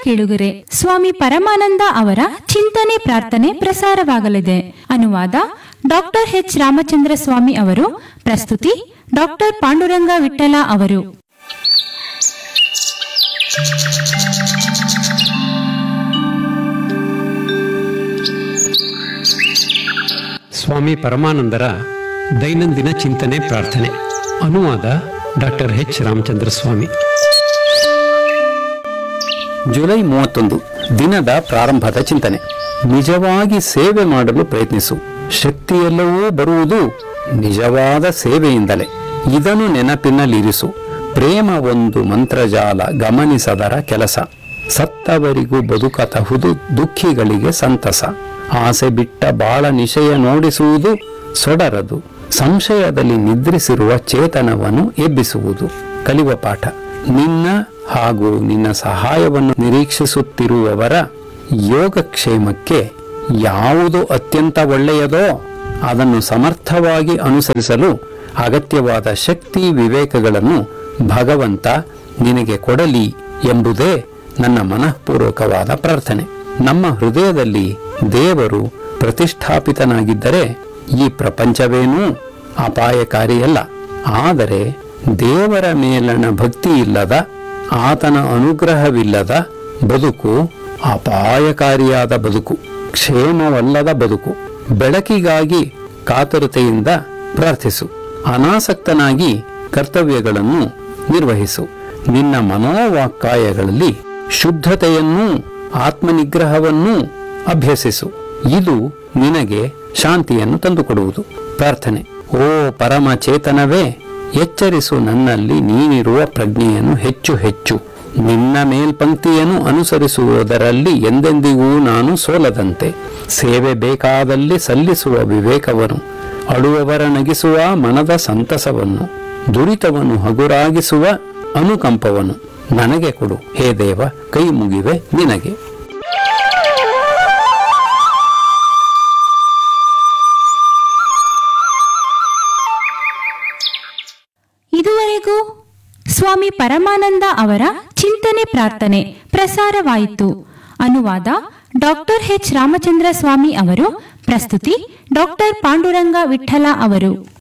ಕೇಳುಗರೆ ಸ್ವಾಮಿ ಪರಮಾನಂದ ಅವರ ಚಿಂತನೆ ಪ್ರಾರ್ಥನೆ ಪ್ರಸಾರವಾಗಲಿದೆ ಅನುವಾದ ಡಾಕ್ಟರ್ ಎಚ್ ರಾಮಚಂದ್ರ ಸ್ವಾಮಿ ಅವರು ಪ್ರಸ್ತುತಿ ಡಾಕ್ಟರ್ ಪಾಂಡುರಂಗ ವಿಠಲ ಅವರು ಸ್ವಾಮಿ ಪರಮಾನಂದರ ದೈನಂದಿನ ಚಿಂತನೆ ಪ್ರಾರ್ಥನೆ ಅನುವಾದ doctor H Ramachandra Swamy July ಮೂವತ್ತೊಂದು ದಿನದ ಪ್ರಾರಂಭದ ಚಿಂತನೆ ನಿಜವಾಗಿ ಸೇವೆ ಮಾಡಲು ಪ್ರಯತ್ನಿಸು ಶಕ್ತಿಯೆಲ್ಲವೂ ಬರುವುದು ನಿಜವಾದ ಸೇವೆಯಿಂದಲೇ ಇದನ್ನು ನೆನಪಿನಲ್ಲಿರಿಸು ಪ್ರೇಮ ಒಂದು ಮಂತ್ರಜಾಲ ಗಮನಿಸದರ ಕೆಲಸ ಸತ್ತವರಿಗೂ ಬದುಕತಹುದು ದುಃಖಿಗಳಿಗೆ ಸಂತಸ ಆಸೆ ಬಿಟ್ಟ ಬಾಳ ನಿಶಯ ನೋಡಿಸುವುದು ಸೊಡರದು ಸಂಶಯದಲ್ಲಿ ನಿದ್ರಿಸಿರುವ ಚೇತನವನ್ನು ಎಬ್ಬಿಸುವುದು ಕಲಿಯುವ ಪಾಠ ನಿನ್ನ ಹಾಗೂ ನಿನ್ನ ಸಹಾಯವನ್ನು ನಿರೀಕ್ಷಿಸುತ್ತಿರುವವರ ಯೋಗಕ್ಷೇಮಕ್ಕೆ ಯಾವುದು ಅತ್ಯಂತ ಒಳ್ಳೆಯದೋ ಅದನ್ನು ಸಮರ್ಥವಾಗಿ ಅನುಸರಿಸಲು ಅಗತ್ಯವಾದ ಶಕ್ತಿ ವಿವೇಕಗಳನ್ನು ಭಗವಂತ ನಿನಗೆ ಕೊಡಲಿ ಎಂಬುದೇ ನನ್ನ ಮನಃಪೂರ್ವಕವಾದ ಪ್ರಾರ್ಥನೆ ನಮ್ಮ ಹೃದಯದಲ್ಲಿ ದೇವರು ಪ್ರತಿಷ್ಠಾಪಿತನಾಗಿದ್ದರೆ ಈ ಪ್ರಪಂಚವೇನೂ ಅಪಾಯಕಾರಿಯಲ್ಲ ಆದರೆ ದೇವರ ಮೇಲಣ ಭಕ್ತಿ ಇಲ್ಲದ ಆತನ ಅನುಗ್ರಹವಿಲ್ಲದ ಬದುಕು ಅಪಾಯಕಾರಿಯಾದ ಬದುಕು ಕ್ಷೇಮವಲ್ಲದ ಬದುಕು ಬೆಳಕಿಗಾಗಿ ಕಾತುರತೆಯಿಂದ ಪ್ರಾರ್ಥಿಸು ಅನಾಸಕ್ತನಾಗಿ ಕರ್ತವ್ಯಗಳನ್ನು ನಿರ್ವಹಿಸು ನಿನ್ನ ಮನೋವಾಕ್ಕಾಯಗಳಲ್ಲಿ ಶುದ್ಧತೆಯನ್ನೂ ಆತ್ಮನಿಗ್ರಹವನ್ನೂ ಅಭ್ಯಸಿಸು ಇದು ನಿನಗೆ ಶಾಂತಿಯನ್ನು ತಂದುಕೊಡುವುದು ಪ್ರಾರ್ಥನೆ ಓ ಪರಮ ಚೇತನವೇ ಎಚ್ಚರಿಸು ನನ್ನಲ್ಲಿ ನೀನಿರುವ ಪ್ರಜ್ಞೆಯನ್ನು ಹೆಚ್ಚು ಹೆಚ್ಚು ನಿನ್ನ ಮೇಲ್ಪಂಕ್ತಿಯನ್ನು ಅನುಸರಿಸುವುದರಲ್ಲಿ ಎಂದೆಂದಿಗೂ ನಾನು ಸೋಲದಂತೆ ಸೇವೆ ಬೇಕಾದಲ್ಲಿ ಸಲ್ಲಿಸುವ ವಿವೇಕವನ್ನು ಅಳುವವರ ನಗಿಸುವ ಮನದ ಸಂತಸವನ್ನು ದುರಿತವನ್ನು ಹಗುರಾಗಿಸುವ ಅನುಕಂಪವನ್ನು ನನಗೆ ಕೊಡು ಹೇ ದೇವ ಕೈ ಮುಗಿವೆ ನಿನಗೆ ಇದುವರೆಗೂ ಸ್ವಾಮಿ ಪರಮಾನಂದ ಅವರ ಚಿಂತನೆ ಪ್ರಾರ್ಥನೆ ಪ್ರಸಾರವಾಯಿತು ಅನುವಾದ ಡಾಕ್ಟರ್ ಎಚ್ ರಾಮಚಂದ್ರ ಸ್ವಾಮಿ ಅವರು ಪ್ರಸ್ತುತಿ ಡಾಕ್ಟರ್ ಪಾಂಡುರಂಗ ವಿಠಲ ಅವರು